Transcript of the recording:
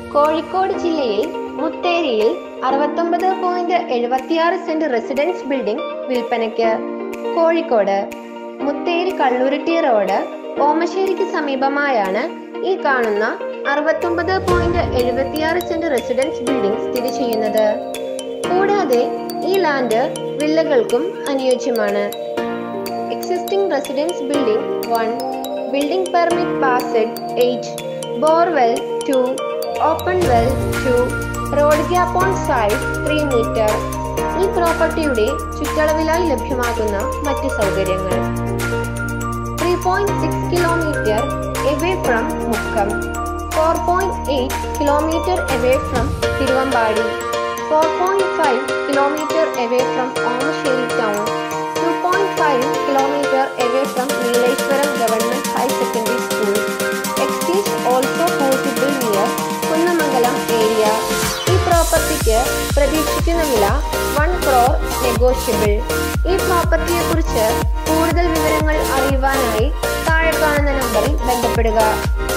കോഴിക്കോട് ജില്ലയിൽ മുത്തേരിയിൽ അറുപത്തൊമ്പത് പോയിന്റ് എഴുപത്തിയാറ് സെന്റ് റെസിഡൻസ് ബിൽഡിംഗ് വിൽപ്പനയ്ക്ക് കോഴിക്കോട് മുത്തേരി കള്ളുരുട്ടി റോഡ് ഓമശ്ശേരിക്ക് സമീപമായാണ് ഈ കാണുന്ന അറുപത്തൊമ്പത് പോയിന്റ് എഴുപത്തിയാറ് സെന്റ് റെസിഡൻസ് ബിൽഡിംഗ് സ്ഥിതി ചെയ്യുന്നത് കൂടാതെ ഈ ലാൻഡ് വില്ലകൾക്കും അനുയോജ്യമാണ് existing residence building one building permit passed eight borewell two open well two road gap on side three metre ഈ പ്രോപ്പർട്ടിയുടെ ചുറ്റളവിലായി ലഭ്യമാകുന്ന മറ്റ് സൗകര്യങ്ങൾ three point six kilometre away from Mukkam four point eight kilometre away from Thiruvambady four point five kilometre away from Omassery town two point five kilometre away from Neeleswaram government higher secondary school എക്സ്റ്റീസ് also possible near Kunnamangalam area ഈ പ്രോപ്പർട്ടിക്ക് പ്രതീക്ഷിക്കുന്ന വില one crore negotiable ഈ പ്രോപ്പർട്ടിയെ കുറിച്ച് കൂടുതൽ വിവരങ്ങൾ അറിയുവാനായി താഴെ കാണുന്ന നമ്പറിൽ ബന്ധപ്പെടുക